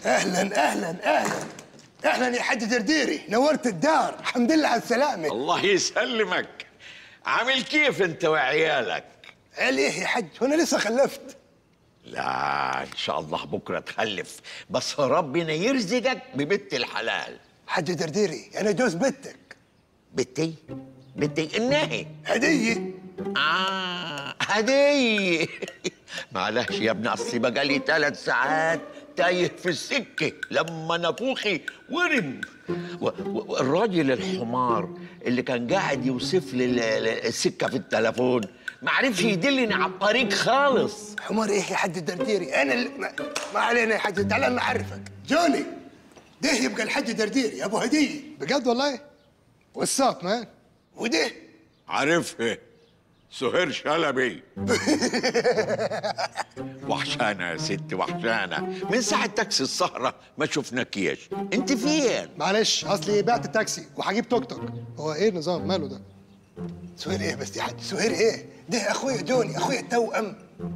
اهلا اهلا اهلا اهلا يا حاج درديري نورت الدار الحمد لله على السلامه الله يسلمك عامل كيف انت وعيالك عليه يا حج وانا لسه خلفت لا ان شاء الله بكره تخلف بس ربنا يرزقك ببنت الحلال حج درديري انا جوز بنتك بنتي بنتي النهي هديه آه هدية معلش يا ابني أصلي بقالي ثلاث ساعات تايه في السكة لما نفوخي ورم و- و- والراجل الحمار اللي كان قاعد يوصف لي ال- ال- السكة في التلفون ما عرفش يدلني على الطريق خالص حمار ايه يا حج درديري انا اللي ما, ما علينا يا حج تعال انا اعرفك جوني ده يبقى الحج درديري ابو هديه بجد والله واتساب مان وده عارفها سهير شلبي وحشانة يا ست وحشانة من ساعة تاكسي السهرة ما شفناكيش انت فين؟ معلش اصلي بعت التاكسي وهجيب توك توك هو ايه النظام ماله ده سهير ايه بس يا حج سهير ايه ده اخويا جوني اخويا التوأم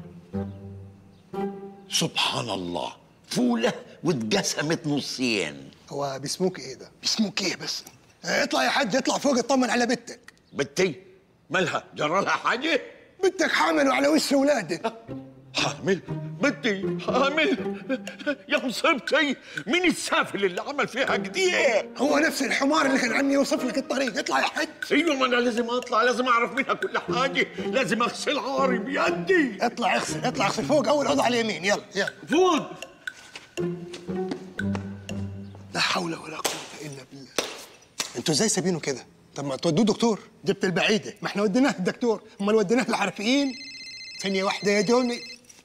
سبحان الله فولة واتقسمت نصين هو بيسموك ايه ده اسمك ايه بس اه، اطلع يا حج اطلع فوق اطمن على بنتك بنتي مالها جرى لها حاجة؟ بنتك حامل وعلى وش ولادك حامل بنتي حامل يا مصيبتي مين السافل اللي عمل فيها كده؟ هو نفس الحمار اللي كان عمي يوصف لك الطريق اطلع يا حج ايوه ما انا لازم اطلع لازم اعرف منها كل حاجة لازم اغسل عاري بيدي اطلع اغسل اطلع اغسل فوق اول اوضه على اليمين يلا يلا فوق لا حول ولا قوه الا بالله انتوا ازاي سايبينه كده طب ما تودوه دكتور جبت البعيده ما احنا وديناه الدكتور امال وديناه الحرفيين ثانيه واحده يا جوني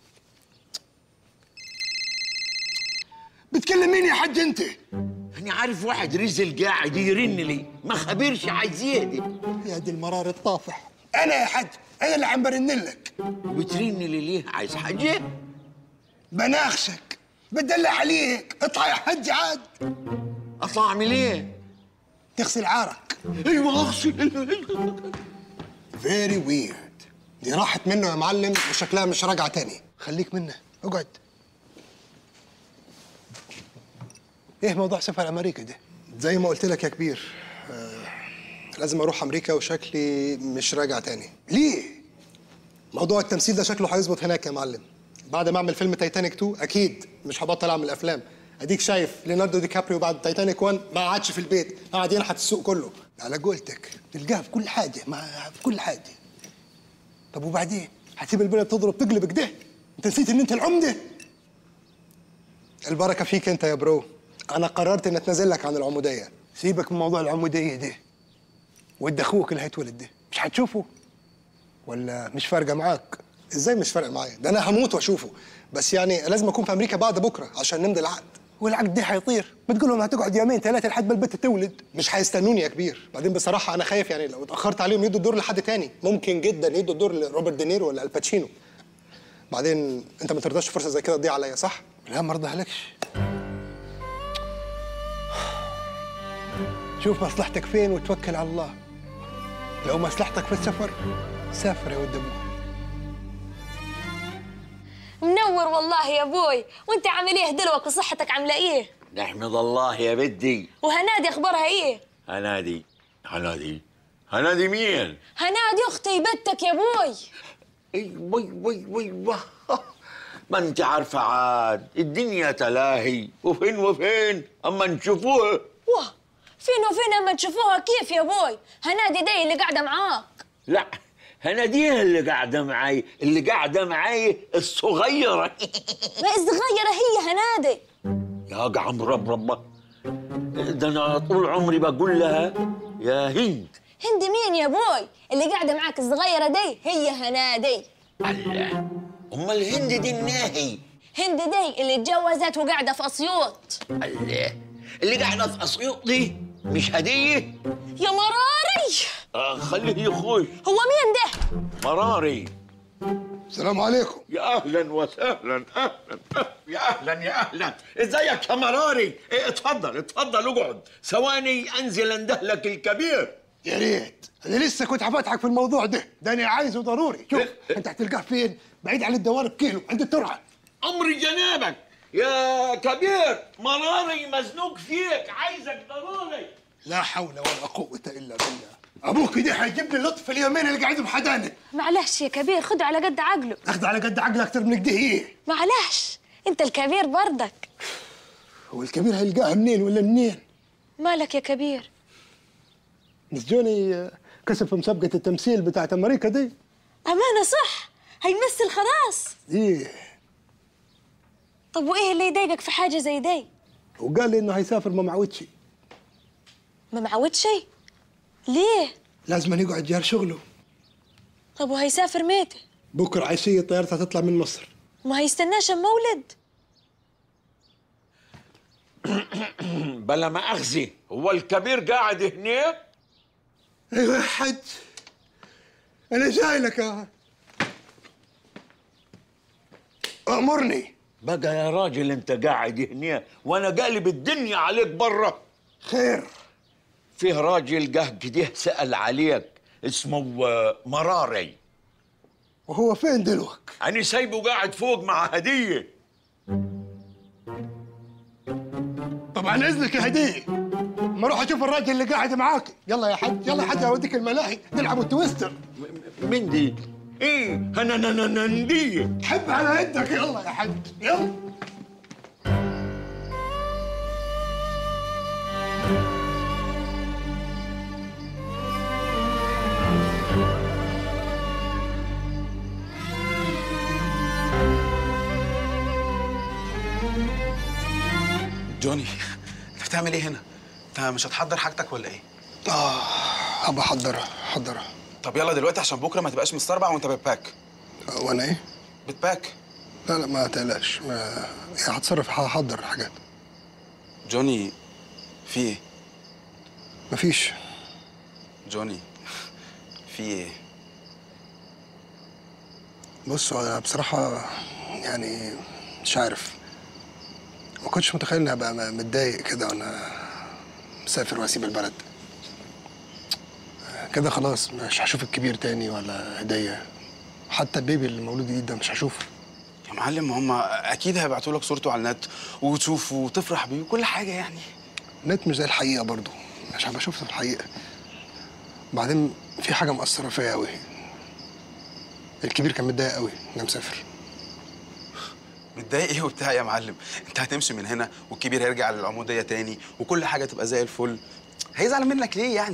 بتكلم مين يا حج انت انا عارف واحد رزل قاعد يرن لي ما خبرش عايز يهدي يا دي المرار الطافح انا يا حج انا اللي عم برن لك وترن لي ليه عايز حاجة؟ بناخشك بدلع عليك اطلع يا حج عاد اطلع اعمل ايه؟ تغسل عارك ايوه اغسل فيري ويرد دي راحت منه يا معلم وشكلها مش راجعه تاني خليك منه اقعد ايه موضوع سفر امريكا ده زي ما قلت لك يا كبير آه لازم اروح امريكا وشكلي مش راجع تاني ليه موضوع التمثيل ده شكله هيظبط هناك يا معلم بعد ما اعمل فيلم تايتانيك 2 اكيد مش هبطل اعمل افلام اديك شايف ليوناردو دي كابريو بعد تايتانيك 1 ما قعدش في البيت قعد ينحت السوق كله على قولتك تلقاها في كل حاجه ما في كل حاجه طب وبعدين هتسيب البلد تضرب تقلب كده انت نسيت ان انت العمده البركه فيك انت يا برو انا قررت ان اتنازل لك عن العموديه سيبك من موضوع العموديه ده ود اخوك اللي هيتولد ده مش هتشوفه ولا مش فارقه معاك ازاي مش فارقه معايا ده انا هموت واشوفه بس يعني لازم اكون في امريكا بعد بكره عشان نمضي العقد والعقد ده هيطير ما تقول لهم هتقعد يومين ثلاثه لحد ما البت تولد مش هيستنوني يا كبير بعدين بصراحه انا خايف يعني لو اتاخرت عليهم يدوا الدور لحد تاني ممكن جدا يدوا الدور لروبرت دينيرو ولا الباتشينو بعدين انت ما ترضاش فرصه زي كده تضيع عليا صح لا ما ارضاهلكش شوف مصلحتك فين وتوكل على الله لو مصلحتك في السفر سافر يا ود ابوي منور والله يا ابوي وانت عامل ايه دلوك وصحتك عامله ايه نحمد الله يا بدي وهنادي اخبارها ايه هنادي هنادي هنادي مين؟ هنادي اختي بنتك يا ابوي اي وي وي وي وي ما انت عارفه عاد الدنيا تلاهي وفين وفين اما نشوفوها واه فين وفين اما تشوفوها كيف يا ابوي هنادي دي اللي قاعده معاك لا هناديها اللي قاعده معاي اللي قاعده معاي الصغيره ما الصغيره هي هنادي يا قعم رب رب ده انا طول عمري بقول لها يا هند هند مين يا ابوي اللي قاعده معاك الصغيره دي هي هنادي الله امال هند دي الناهي هند دي اللي اتجوزت وقاعده في اسيوط الله اللي قاعده في اسيوط دي مش هديه يا مراري آه خليه يخش هو مين ده مراري السلام عليكم يا اهلا وسهلا اهلا يا اهلا يا اهلا ازيك يا مراري إيه اتفضل اتفضل اقعد ثواني انزل اندهلك الكبير يا ريت انا لسه كنت هفتحك في الموضوع ده ده انا عايزه ضروري شوف انت هتلقاه فين بعيد عن الدوار بكيلو عند الترعه امر جنابك يا كبير مراري مزنوق فيك عايزك ضروري لا حول ولا قوة إلا بالله أبوك دي حيجيب لي لطف اليومين اللي قاعد بحدانك معلش يا كبير خده على قد عقله أخذ على قد عقل أكتر من كده إيه معلش انت الكبير برضك هو الكبير هيلقاها منين ولا منين مالك يا كبير مس جوني آه، كسب في مسابقة التمثيل بتاعت أمريكا دي امانه صح هيمثل خلاص إيه طب وايه اللي يضايقك في حاجه زي دي وقال لي إنه هيسافر ما معودش ما معود شيء ليه لازم يقعد جار شغله طب وهيسافر متى بكرة عشية طيارتها تطلع من مصر ما هيستناش اما ولد بلا ما اخزي هو الكبير قاعد هنا أيوة يا حج أنا جاي لك يا أمرني بقى يا راجل انت قاعد هنا وانا قالب الدنيا عليك برا خير فيه راجل قه كده سأل عليك اسمه آه، مراري وهو فين دلوك؟ أنا سايبه قاعد فوق مع هدية طبعا إذنك يا هدية ما اروح اشوف الراجل اللي قاعد معاك يلا يا حج يلا يا حج اوديك الملاهي نلعب التويستر من دي؟ ايه انا انا انا دي حب على يدك يلا يا حج يلا جوني انت بتعمل ايه هنا؟ انت مش هتحضر حاجتك ولا ايه؟ اه ابى احضرها حضرها طب يلا دلوقتي عشان بكره ما تبقاش مستربع وانت بتباك وانا ايه؟ بتباك لا لا ما تقلقش ما يعني هتصرف هحضر حاجات جوني في ايه؟ مفيش جوني في ايه؟ بص هو أنا بصراحة يعني مش عارف ما كنتش متخيل اني هبقى م- متضايق كده وانا مسافر واسيب البلد كده خلاص مش هشوف الكبير تاني ولا هدية حتى البيبي اللي مولود جديد ده مش هشوفه يا معلم هم اكيد هيبعتوا لك صورته على النت وتشوفه وتفرح بيه وكل حاجه يعني النت مش زي الحقيقة برضو مش هبقى شفته في الحقيقة بعدين في حاجة مأثرة فيا قوي الكبير كان متضايق قوي اني مسافر متضايق ايه وبتاع يا معلم انت هتمشي من هنا والكبير هيرجع للعموديه تاني وكل حاجه تبقى زي الفل هيزعل منك ليه يعني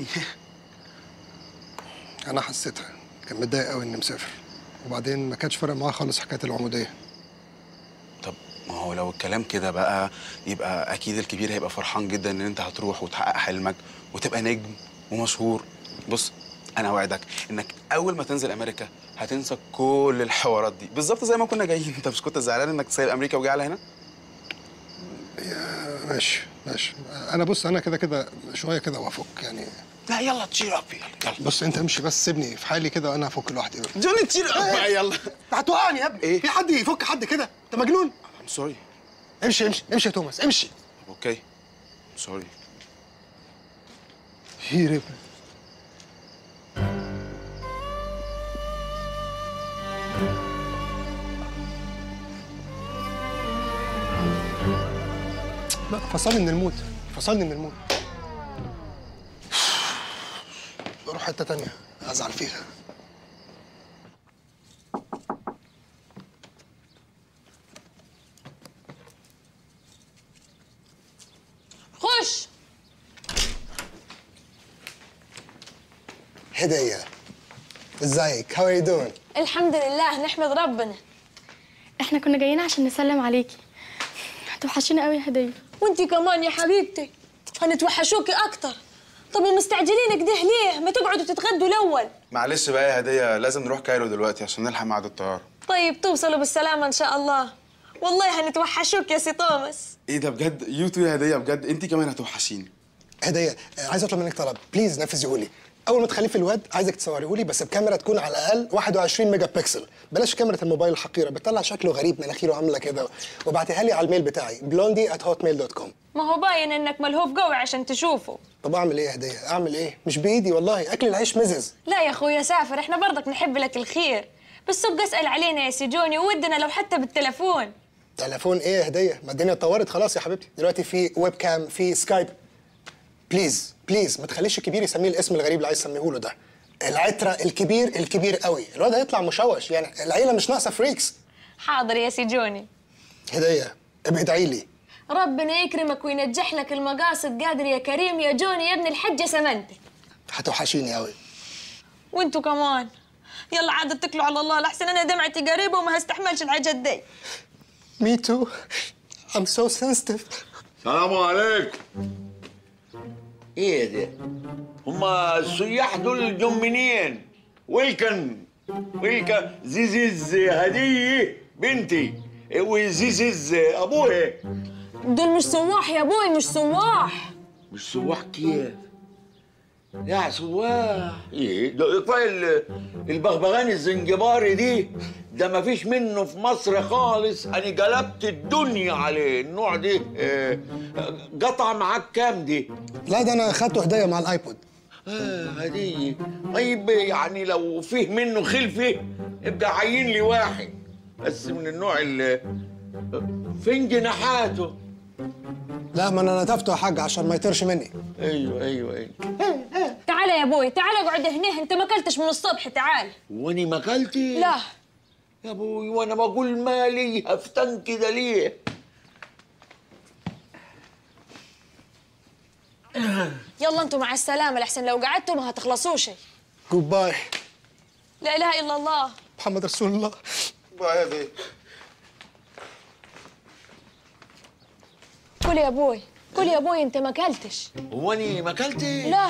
انا حسيتها كان متضايق قوي اني مسافر وبعدين ما كانش فارق معاه خالص حكايه العموديه طب ما هو لو الكلام كده بقى يبقى اكيد الكبير هيبقى فرحان جدا ان انت هتروح وتحقق حلمك وتبقى نجم ومشهور بص انا اوعدك انك اول ما تنزل امريكا هتنسى كل الحوارات دي بالظبط زي ما كنا جايين انت مش كنت زعلان انك سايب امريكا وجاي على هنا ماشي ماشي انا بص انا كده كده شويه كده وافك يعني لا يلا تشير اب يلا بص انت امشي بس سيبني في حالي كده وانا هفك لوحدي جوني تشير اب بقى يلا هتوقعني يا ابني إيه؟ في حد يفك حد كده انت مجنون I'm sorry امشي امشي امشي يا توماس امشي اوكي سوري هيرب لا فصلني من الموت فصلني من الموت اروح حته تانية ازعل فيها خش هديه ازيك هاو ار يو دوينج الحمد لله نحمد ربنا احنا كنا جايين عشان نسلم عليكي هتوحشينا قوي يا هديه وانتي كمان يا حبيبتي هنتوحشوكي اكتر طب ومستعجلين كده ليه ما تقعدوا تتغدوا الاول معلش بقى يا هديه لازم نروح كايرو دلوقتي عشان نلحق ميعاد الطياره طيب توصلوا بالسلامه ان شاء الله والله هنتوحشوك يا سي توماس ايه ده بجد يو تو يا هديه بجد انت كمان هتوحشيني هديه آه، عايز اطلب منك طلب بليز نفذيه لي اول ما تخليه في الواد عايزك تصوريه لي بس بكاميرا تكون على الاقل 21 ميجا بكسل بلاش كاميرا الموبايل الحقيره بتطلع شكله غريب مناخيره عامله كده وابعتيها لي على الميل بتاعي بلوندي at hotmail دوت كوم ما هو باين انك ملهوف قوي عشان تشوفه طب اعمل ايه يا هديه اعمل ايه مش بايدي والله اكل العيش مزز لا يا اخويا سافر احنا برضك نحب لك الخير بس ابقى اسال علينا يا سي جوني وودنا لو حتى بالتلفون تليفون ايه هديه ما الدنيا اتطورت خلاص يا حبيبتي دلوقتي في ويب كام في سكايب بليز بليز ما تخليش الكبير يسميه الاسم الغريب اللي عايز تسميه له ده العترة الكبير الكبير قوي الواد هيطلع مشوش يعني العيله مش ناقصه فريكس حاضر يا سي جوني هديه ابقى ادعي لي ربنا يكرمك وينجح لك المقاصد قادر يا كريم يا جوني يا ابن الحجة سمنتك هتوحشيني قوي وانتوا كمان يلا عاد اتكلوا على الله لحسن انا دمعتي قريبه وما هستحملش الحاجات دي مي تو I'm so sensitive السلام عليكم ايه ده هما السياح دول جم منين ويلكن ويلكن زيزيز هديه بنتي وزيزيز ابوها دول مش سواح يا ابوي مش سواح مش سواح كيف يا سواح ايه ده كفايه ال- البغبغان الزنجباري دي ده ما فيش منه في مصر خالص انا قلبت الدنيا عليه النوع دي آه، قطع معاك كام دي لا ده انا اخدته هديه مع الايبود آه هدية طيب يعني لو فيه منه خلفة ابقى عين لي واحد بس من النوع اللي فين جناحاته لا ما انا نتفته يا حاج عشان ما يطيرش مني ايوه ايوه ايوه تعال يا ابوي تعال اقعد هنا انت ما اكلتش من الصبح تعال واني ما اكلتي لا يا ابوي وانا بقول مالي هفتن كده ليه يلا انتوا مع السلامه لحسن لو قعدتوا ما هتخلصوش جود باي لا اله الا الله محمد رسول الله باي يا بيه كل يا ابوي كل يا ابوي انت ما اكلتش واني ما اكلتي لا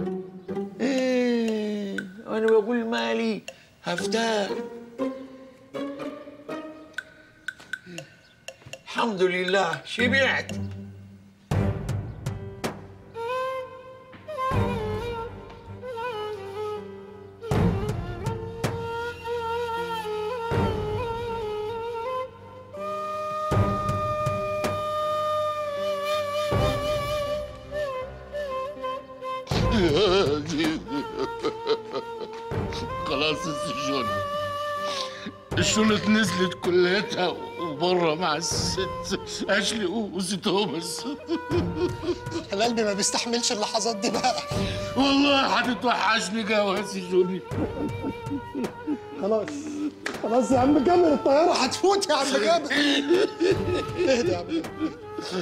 ايه وانا بقول مالي هفتان الحمد لله شبعت خلاص السجون الشنط نزلت كليتها وبره مع الست اشلي وست توماس انا قلبي ما بيستحملش اللحظات دي بقى والله هتتوحشني قوي يا سجوني خلاص خلاص يا عم جابر الطياره هتفوت يا عم جابر اهدى يا عم جابر.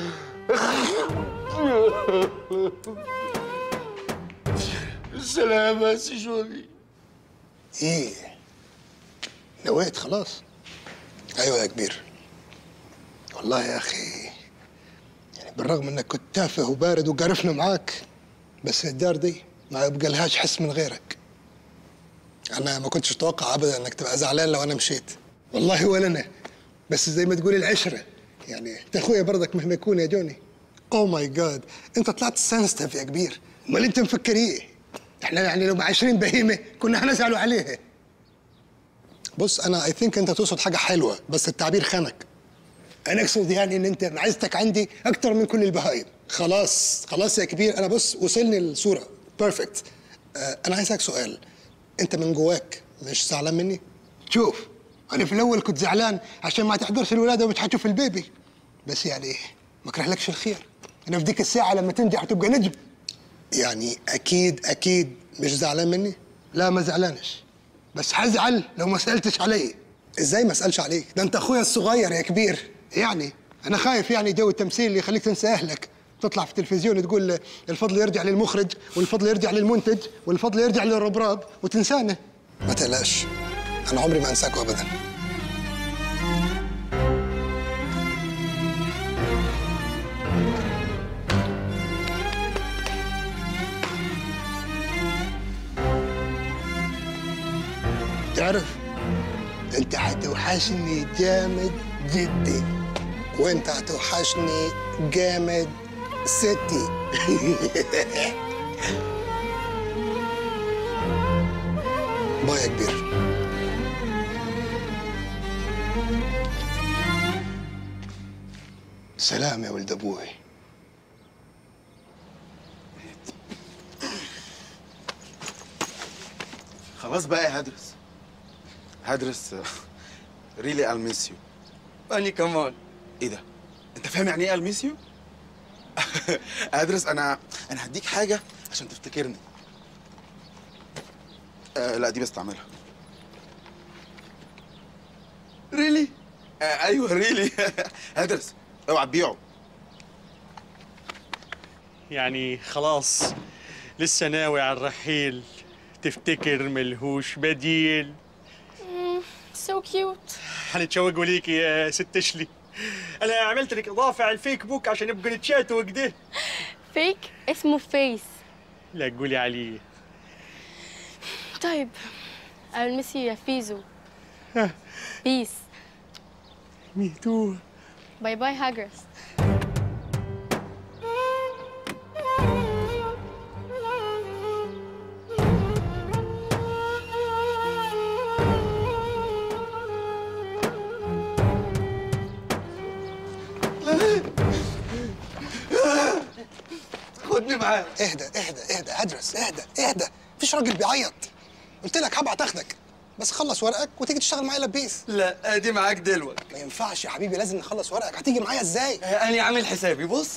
السلامة يا سجوني ايه نويت خلاص ايوه يا كبير والله يا اخي يعني بالرغم انك كنت تافه وبارد وقرفنا معاك بس الدار دي ما يبقى لهاش حس من غيرك انا ما كنتش اتوقع ابدا انك تبقى زعلان لو انا مشيت والله ولا انا بس زي ما تقول العشره يعني انت اخويا برضك مهما يكون يا جوني او ماي جاد انت طلعت سنستيف يا كبير امال انت مفكر ايه احنا يعني لو مع 20 بهيمه كنا هنزعلوا عليها بص انا اي ثينك انت تقصد حاجه حلوه بس التعبير خانك انا اقصد يعني ان انت معزتك عندي اكتر من كل البهايم خلاص خلاص يا كبير انا بص وصلني الصوره بيرفكت آه انا عايز اسالك سؤال انت من جواك مش زعلان مني شوف انا في الاول كنت زعلان عشان ما تحضرش الولاده ومش هتشوف البيبي بس يعني ما اكرهلكش الخير انا في ديك الساعه لما تنجح وتبقى نجم يعني اكيد اكيد مش زعلان مني لا ما زعلانش بس هزعل لو ما سالتش علي ازاي ما اسالش عليك ده انت اخويا الصغير يا كبير يعني انا خايف يعني جو التمثيل اللي يخليك تنسى اهلك تطلع في التلفزيون تقول الفضل يرجع للمخرج والفضل يرجع للمنتج والفضل يرجع للربراب وتنسانا ما تقلقش انا عمري ما انساكوا ابدا تعرف انت هتوحشني جامد جدي وانت هتوحشني جامد ستي باي يا كبير سلام يا ولد ابوي خلاص بقى هدرس هدرس ريلي I'll miss you أني كمان ايه ده انت فاهم يعني ايه الميسيو ادرس انا انا هديك حاجه عشان تفتكرني آه لا دي بستعملها ريلي آه ايوه ريلي ادرس اوعى تبيعه يعني خلاص لسه ناوي على الرحيل تفتكر ملهوش بديل سو كيوت هنتشوقوا ليكي يا ست اشلي انا عملت لك اضافه على الفيك بوك عشان نبقى نتشات وكده فيك اسمه فيس لا قولي عليه طيب المسي يا فيزو بيس ميتو باي باي هاجرس خدني معاك اهدى اهدى اهدى ادرس اهدى اهدى مفيش راجل بيعيط قلت لك هبعت اخدك بس خلص ورقك وتيجي تشتغل معايا لبيس لا ادي معاك دلوقتي ما ينفعش يا حبيبي لازم نخلص ورقك هتيجي معايا ازاي انا عامل حسابي بص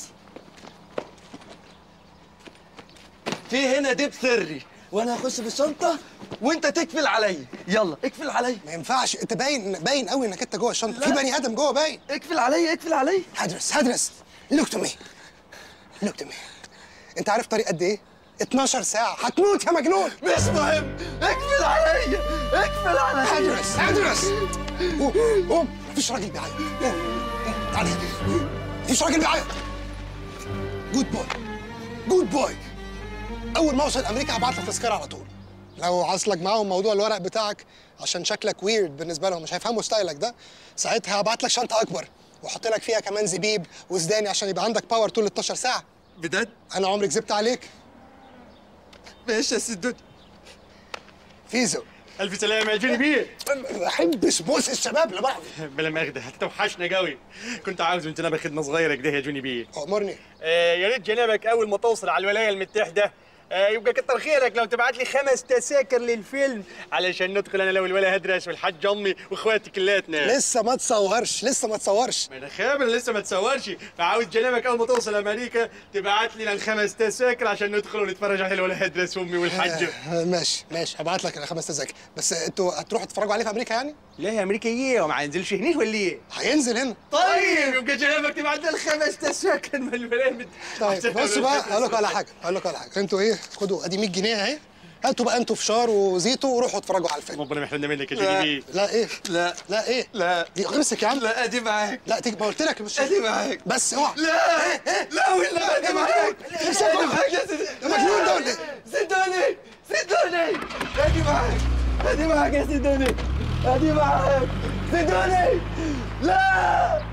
في هنا ديب سري وانا هخش بالشنطه وانت تكفل عليا يلا اكفل عليا ما ينفعش انت باين باين قوي انك انت جوه الشنطه في بني ادم جوه باين اكفل عليا اكفل عليا هدرس هدرس لوك تو مي لوك تو مي انت عارف طريق قد ايه 12 ساعه هتموت يا مجنون مش مهم اكفل عليا اكفل عليا هدرس هدرس قوم قوم مفيش راجل بيعيط قوم قوم تعالى هنا. مفيش راجل بيعيط جود بوي جود بوي اول ما اوصل امريكا هبعت لك تذكره على طول لو حصلك معاهم موضوع الورق بتاعك عشان شكلك ويرد بالنسبه لهم مش هيفهموا ستايلك ده ساعتها هبعت لك شنطه اكبر واحط لك فيها كمان زبيب وزداني عشان يبقى عندك باور طول ال 12 ساعه بجد انا عمري كذبت عليك ماشي يا سدود فيزو الف سلامه يا جوني بيه ما بحبش بوس الشباب لبعض بلا ماخده هتوحشنا قوي كنت عاوز من جنابك خدمه صغيره كده يا جوني بيه امرني آه يا ريت جنابك اول ما توصل على الولايه المتحده آه يبقى كتر خيرك لو تبعت لي خمس تذاكر للفيلم علشان ندخل انا لو الولا هدرس والحاج امي واخواتي كلاتنا لسه ما تصورش لسه ما تصورش ما انا خابر لسه ما تصورش فعاوز جنابك اول ما توصل امريكا تبعت لي الخمس تذاكر عشان ندخل ونتفرج على الولا هدرس امي والحاج آه، ماشي ماشي هبعت لك الخمس تذاكر بس انتوا هتروحوا تتفرجوا عليه في امريكا يعني؟ لا يا امريكا ايه وما هينزلش هنيه ولا ايه؟ هينزل هنا طيب يبقى جنابك تبعت لي الخمس تذاكر من الولايه المت- طيب عشان بص أعمل بقى فكرة هقول لك على حاجه هقول لك على حاجه انتوا ايه خدوا ادي 100 جنيه اهي هاتوا بقى انتوا فشار وزيتو وروحوا اتفرجوا على الفيلم ربنا ما يحرمنا منك يا لا. جوني بيه لا ايه لا لا ايه لا دي امسك يا عم لا ادي معاك لا تيجي ما قلت لك مش ادي معاك بس اوعى لا لا ولا ادي معاك امسك ادي اوعى. معاك يا سيدي ده مجنون ده ولا ايه؟ سيدوني سيدوني ادي معاك ادي معاك يا سيدوني ادي معاك سيدوني لا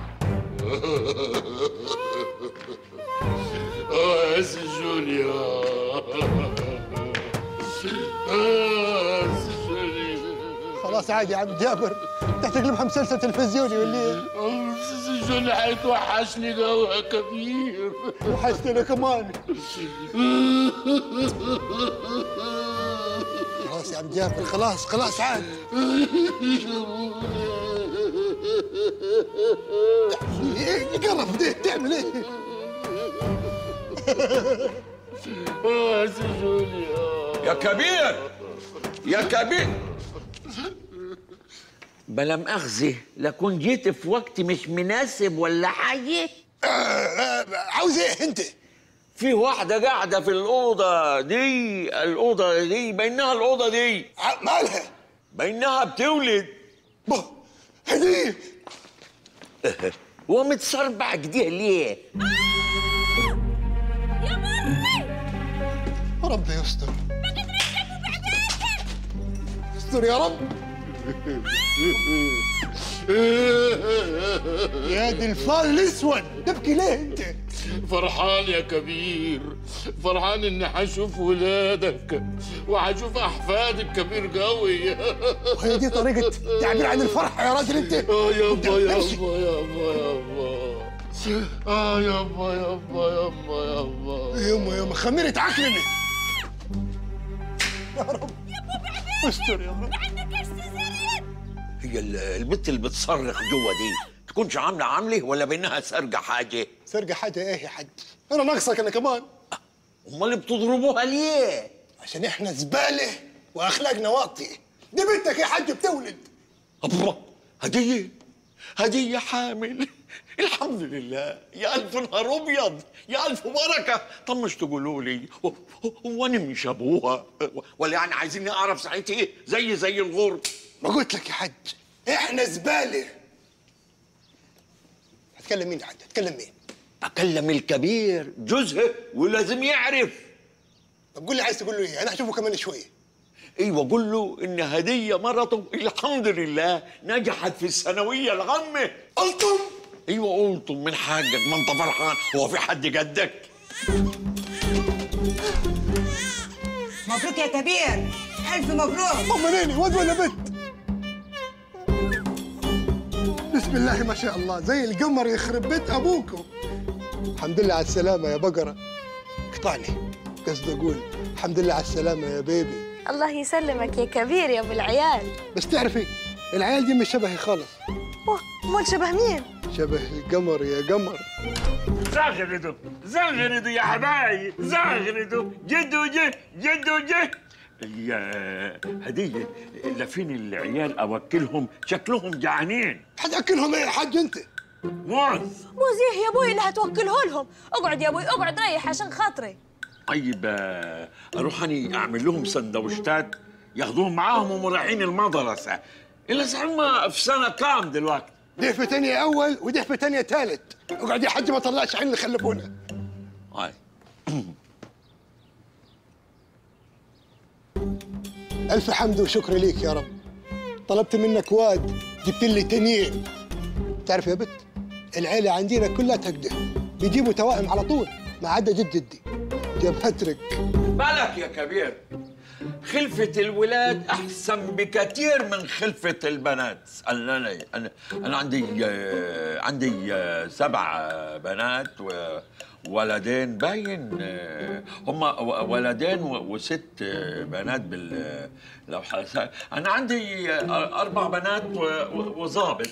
اه يا سي جونيور اه يا سي جونيور خلاص عادي يا عم جابر تحتاج لها مسلسل تلفزيوني ولا ايه؟ اه سي جوني هيتوحشني قوي يا كبير وحشتنا كمان خلاص يا عم جابر خلاص خلاص عاد ايه قرف ده تعمل ايه؟ اه يا سي جونيور يا كبير يا كبير بلا مؤاخذة لكون جيت في وقت مش مناسب ولا حاجة آه، آه، عاوز ايه انت؟ في واحدة قاعدة في الأوضة دي الأوضة دي بينها الأوضة دي ع- مالها؟ بينها بتولد بو هديه ومتصربع كده ليه؟ ربي يستر يستر يا رب يا دي الفار الاسود تبكي ليه انت؟ فرحان يا كبير فرحان اني هشوف ولادك وهشوف احفادك كبير قوي وهي دي طريقة تعبير عن الفرح يا راجل انت؟ اه يابا امشي. يابا يابا يابا اه يابا يابا يابا يابا يما يما خميرة عقلني يا رب استر يا رب هي ال- البت اللي بتصرخ جوا دي تكون تكونش عامله عامله ولا بانها سرقه حاجه سرقة حاجة ايه يا حج انا ناقصك انا كمان امال بتضربوها ليه عشان احنا زبالة واخلاقنا واطية دي بنتك يا حج بتولد الله هديه هديه حامل الحمد لله يا الف نهار ابيض يا الف بركه طب مش تقولوا لي هو- هو- هو انا مش ابوها ولا يعني عايزيني اعرف ساعتها ايه زي زي الغرب ما قلت لك يا حج احنا زبالة هتكلم مين يا حج هتكلم مين اكلم الكبير جوزها ولازم يعرف طب قول لي عايز تقول له ايه انا هشوفه كمان شوية ايوه قول له ان هديه مرته الحمد لله نجحت في الثانويه العامه قلتم ايوه قلتم من حاجك ما انت فرحان هو في حد قدك مبروك يا كبير ألف مبروك هم نيني واد ولا بنت بسم الله ما شاء الله زي القمر يخرب بيت ابوكم الحمد لله على السلامة يا بقرة اقطعني قصدي اقول الحمد لله على السلامة يا بيبي الله يسلمك يا كبير يا ابو العيال بس تعرفي العيال دي مش شبهي خالص اوه امال شبه مين شبه القمر يا قمر زغردوا زغردوا يا حبايب زغردوا جدو جه جدو جه يا هدية لفين العيال أوكلهم شكلهم جعانين هتاكلهم ايه يا حاج انت موز موزيه يا ابوي اللي هتوكله لهم اقعد يا ابوي اقعد ريح عشان خاطري طيب آه، أروح أني أعمل لهم سندوتشات ياخدوهم معاهم وهم رايحين المدرسة إلا هم في سنة كام دلوقتي ده في تانية اول وده في تانية تالت اقعد يا حاج ما طلعش عين اللي خلفونا هاي الف حمد وشكر ليك يا رب طلبت منك واد جبت لي تنين تعرف يا بت العيلة عندنا كلها تكده بيجيبوا توائم على طول ما عدا جد جدي جاب هترك بالك يا كبير خلفة الولاد أحسن بكثير من خلفة البنات أنا أنا أنا, أنا عندي آه، عندي آه، سبع آه، بنات وولدين باين آه، هم و- ولدين و- وست آه، بنات بال لو حس- أنا عندي آه، أربع بنات و- و- وظابط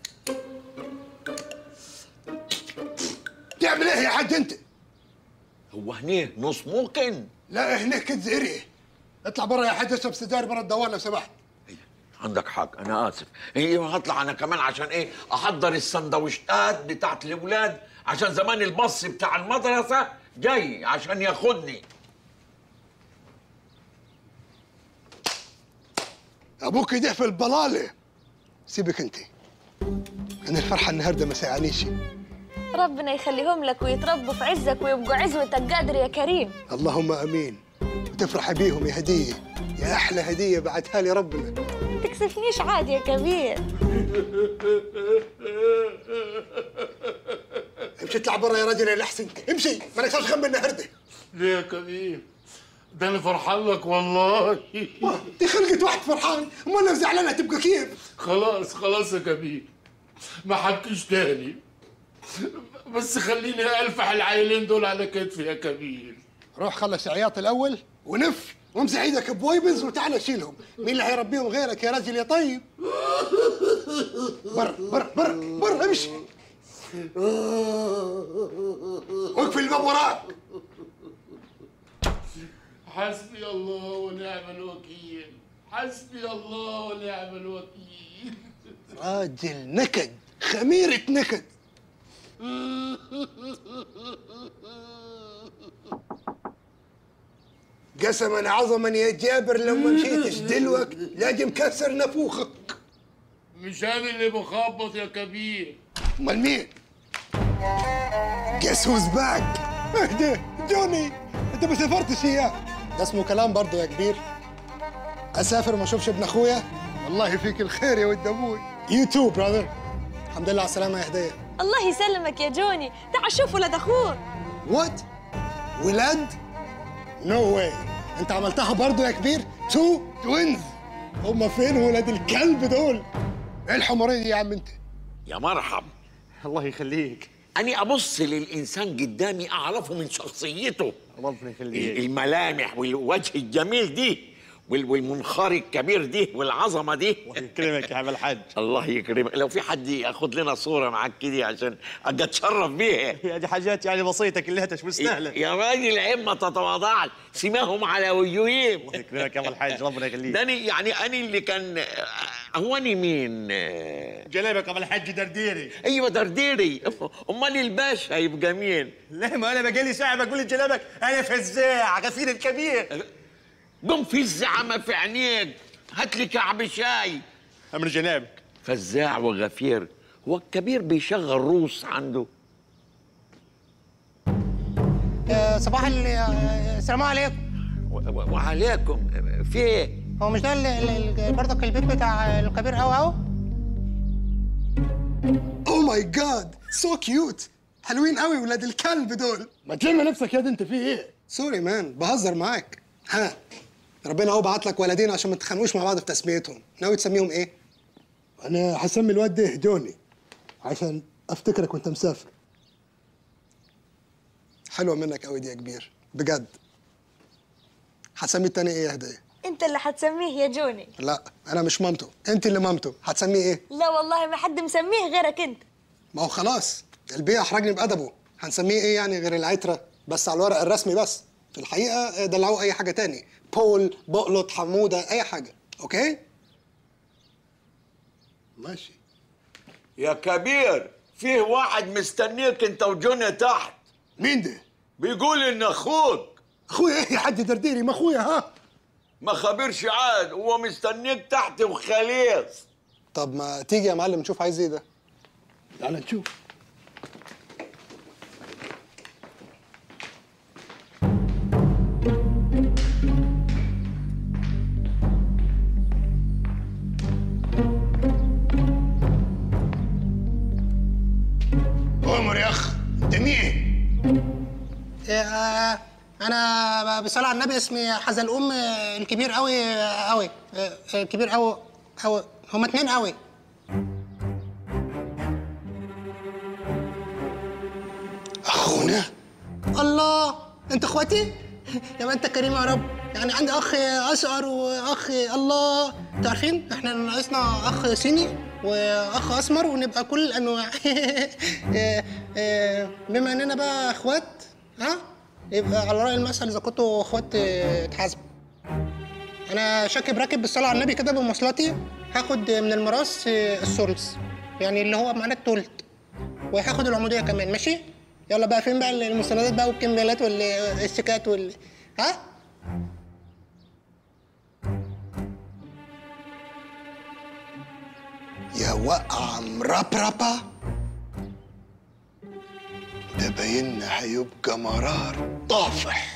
تعمل ايه يا حاج انت هو هنيه نص ممكن لا هناك كتزيري اطلع برا يا حاج اشرب سيجاره برا الدوار لو سمحت عندك حق انا اسف ايه هطلع انا كمان عشان ايه احضر السندوتشات بتاعت الاولاد عشان زمان البص بتاع المدرسه جاي عشان ياخدني ابوك يدح في البلاله سيبك انت انا الفرحه النهارده ما ساعنيش ربنا يخليهم لك ويتربوا في عزك ويبقوا عزوتك قادر يا كريم اللهم امين وتفرح بيهم يا هديه يا احلى هديه بعتها لي ربنا تكسفنيش عادي يا كبير امشي اطلع برا يا راجل يا الاحسن امشي ما نكسرش غم النهارده ليه يا كبير ده انا فرحان لك والله دي خلقة واحد فرحان امال لو زعلانه تبقى كيف خلاص خلاص يا كبير ما حكيش تاني بس خليني الفح العيلين دول على كتفي يا كبير روح خلص عياط الاول ونف وامسح ايدك بويبز وتعال شيلهم مين اللي هيربيهم غيرك يا راجل يا طيب بر بر بر بر امشي واقفل الباب وراك حسبي الله ونعم الوكيل حسبي الله ونعم الوكيل راجل نكد خميرة نكد قسما عظما يا جابر لو ما مشيتش دلوك لاجي مكسر نفوخك مش انا اللي بخبط يا كبير امال مين؟ جس هوز باك اهدى جوني انت ما سافرتش اياه ده اسمه كلام برضه يا كبير اسافر وما اشوفش ابن اخويا والله فيك الخير يا ود ابوي يوتيوب براذر الحمد لله على السلامه يا هديه الله يسلمك يا جوني تعال شوف ولد اخوك وات ولاد نو واي انت عملتها برضه يا كبير تو توينز هما فين ولاد الكلب دول ايه الحماريه دي يا عم انت يا مرحب الله يخليك اني ابص للانسان قدامي اعرفه من شخصيته ربنا يخليك الملامح والوجه الجميل دي وال- والمنخار الكبير دي والعظمه دي يكرمك يا عم الحاج الله يكرمك لو في حد ياخد لنا صوره معاك كده عشان اجي اتشرف بيها يا دي حاجات يعني بسيطه كلها مش مستاهله يا راجل عيب ما تتواضعش سماهم على وجوههم يكرمك يا عم الحاج ربنا يخليك داني يعني انا اللي كان هو انا مين جنابك يا عم الحاج درديري ايوه درديري امال الباشا يبقى مين لا ما انا بقالي ساعه بقول لجنابك انا فزاع غفير الكبير قم في الزعمه في عينيك هات لي كعب شاي امر جنابك فزاع وغفير هو الكبير بيشغل روس عنده صباح ال- السلام عليكم و- و- وعليكم في ايه هو مش ده ال- ال- ال- برضك البيت بتاع الكبير قوي قوي اوه ماي جاد سو كيوت حلوين قوي ولاد الكلب دول ما تلم نفسك يا دي انت في ايه سوري مان بهزر معاك ها ربنا هو بعت لك ولدين عشان ما تتخانقوش مع بعض في تسميتهم ناوي تسميهم ايه انا هسمي الواد ده هدوني عشان افتكرك وانت مسافر حلوه منك قوي دي يا كبير بجد هتسمي التاني ايه يا هديه انت اللي هتسميه يا جوني لا انا مش مامته انت اللي مامته هتسميه ايه لا والله ما حد مسميه غيرك انت ما هو خلاص البيع احرجني بادبه هنسميه ايه يعني غير العتره بس على الورق الرسمي بس في الحقيقه دلعوه اي حاجه تاني بول بقلط حموده اي حاجه اوكي ماشي يا كبير فيه واحد مستنيك انت وجوني تحت مين ده بيقول ان اخوك اخويا ايه يا حاج درديري ما اخويا ها ما خبرش عاد هو مستنيك تحت وخليص طب ما تيجي يا معلم نشوف عايز ايه ده تعال نشوف عمر يا اخ انت مين آه، انا بصلي على النبي اسمي حزلقوم آه، الكبير قوي آه، قوي آه، آه، الكبير قوي قوي هما اتنين قوي اخونا الله انت اخواتي يا انت كريم يا رب يعني عندي اخ اشقر واخ الله انتوا عارفين احنا ناقصنا اخ صيني واخ اسمر ونبقى كل الانواع آه، آه، بما اننا بقى اخوات ها يبقى على راي المثل اذا كنتوا اخوات آه، اتحاسبوا انا شاكب راكب بالصلاه على النبي كده بمواصلاتي هاخد من الميراث آه، الثلث يعني اللي هو معناه التلت وهاخد العموديه كمان ماشي يلا بقى فين بقى المستندات بقى والكمبيالات والشيكات وال ها يا وقع مربربة ده بايننا هيبقى مرار طافح